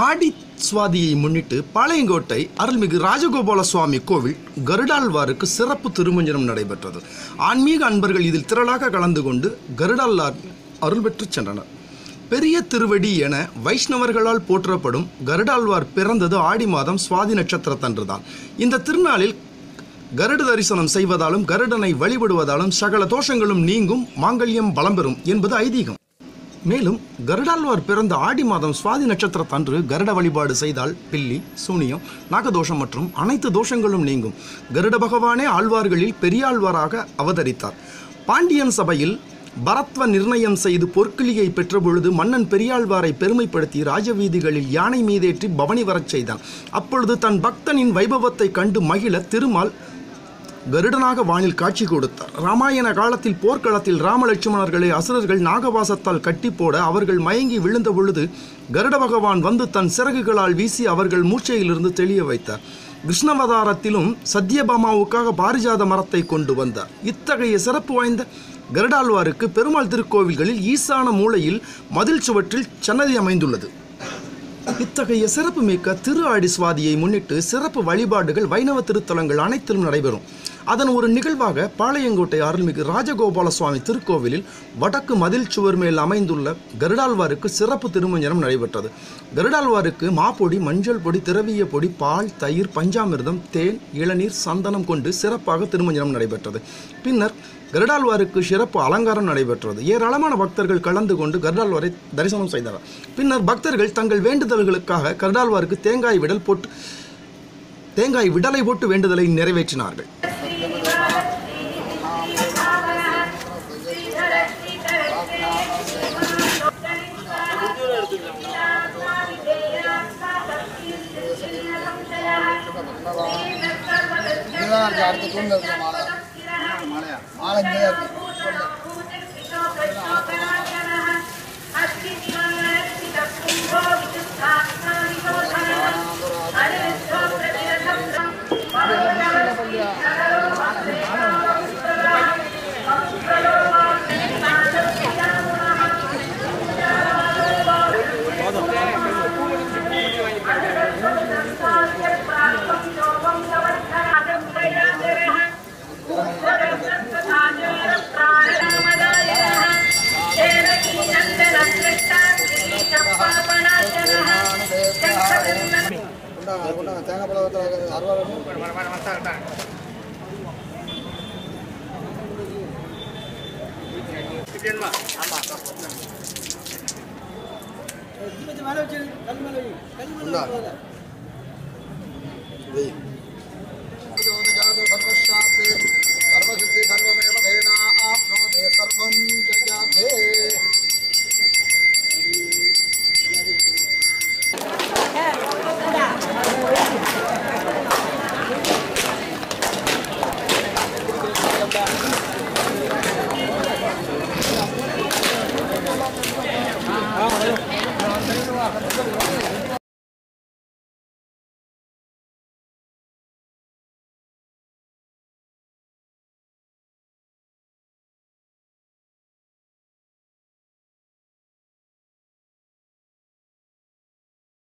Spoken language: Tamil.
ஆடி சுவாதியை முன்னிட்டு பாளையங்கோட்டை அருள்மிகு ராஜகோபால சுவாமி கோவில் கருடாழ்வாருக்கு சிறப்பு திருமஞ்சனம் நடைபெற்றது ஆன்மீக அன்பர்கள் இதில் திரளாக கலந்து கொண்டு கருடாழ்வார் அருள் பெற்றுச் சென்றனர் பெரிய திருவடி என வைஷ்ணவர்களால் போற்றப்படும் கருடாழ்வார் பிறந்தது ஆடி மாதம் சுவாதி நட்சத்திரத்தன்றுதான் இந்த திருநாளில் கருட தரிசனம் செய்வதாலும் கருடனை வழிபடுவதாலும் சகல தோஷங்களும் நீங்கும் மாங்கல்யம் பலம் பெறும் என்பது ஐதீகம் மேலும் கருடாழ்வார் பிறந்த ஆடி மாதம் சுவாதி நட்சத்திரத்தன்று கருட வழிபாடு செய்தால் பில்லி சூனியம் நாகதோஷம் மற்றும் அனைத்து தோஷங்களும் நீங்கும் கருட பகவானே ஆழ்வார்களில் பெரியாழ்வாராக அவதரித்தார் பாண்டியன் சபையில் பரத்வ நிர்ணயம் செய்து பொற்கிளியை பெற்றபொழுது மன்னன் பெரியாழ்வாரை பெருமைப்படுத்தி ராஜவீதிகளில் யானை மீதேற்றி பவனி வரச் செய்தான் அப்பொழுது தன் பக்தனின் வைபவத்தை கண்டு மகிழ திருமால் கருடனாக வானில் காட்சி கொடுத்தார் ராமாயண காலத்தில் போர்க்களத்தில் ராமலட்சுமணர்களை அசுரர்கள் நாகவாசத்தால் கட்டி போட அவர்கள் மயங்கி விழுந்த பொழுது கருட பகவான் வந்து தன் சிறகுகளால் வீசி அவர்கள் மூச்சையிலிருந்து தெளிய வைத்தார் கிருஷ்ணவதாரத்திலும் சத்யபாமாவுக்காக பாரிஜாத மரத்தை கொண்டு வந்தார் இத்தகைய சிறப்பு வாய்ந்த கருடாழ்வாருக்கு பெருமாள் திருக்கோவில்களில் ஈசான மூலையில் மதில் சுவற்றில் சன்னதி அமைந்துள்ளது இத்தகைய சிறப்பு மிக்க திரு ஆடி சுவாதியை முன்னிட்டு சிறப்பு வழிபாடுகள் வைணவ திருத்தலங்கள் அனைத்திலும் நடைபெறும் அதன் ஒரு நிகழ்வாக பாளையங்கோட்டை அருள்மிகு ராஜகோபால சுவாமி திருக்கோவிலில் வடக்கு மதில் சுவர் மேல் அமைந்துள்ள கருடாழ்வாருக்கு சிறப்பு திருமஞ்சனம் நடைபெற்றது கருடாழ்வாருக்கு மாப்பொடி மஞ்சள் பொடி திரவிய பொடி பால் தயிர் பஞ்சாமிர்தம் தேன் இளநீர் சந்தனம் கொண்டு சிறப்பாக திருமஞ்சனம் நடைபெற்றது பின்னர் கருடாழ்வாருக்கு சிறப்பு அலங்காரம் நடைபெற்றது ஏராளமான பக்தர்கள் கலந்து கொண்டு கருடாழ்வாரை தரிசனம் செய்தனர் பின்னர் பக்தர்கள் தங்கள் வேண்டுதல்களுக்காக கருடாழ்வாருக்கு தேங்காய் விடல் போட்டு தேங்காய் விடலை போட்டு வேண்டுதலை நிறைவேற்றினார்கள் இதுதான் இருக்கு அடுத்த தூண்ல இருக்கு மாலை மாலையா மாலை இங்கே தான் இருக்கு கொண்டாங்க கொண்டாங்க தேங்காய் பழம் அறுபது கொண்டா. வெய்.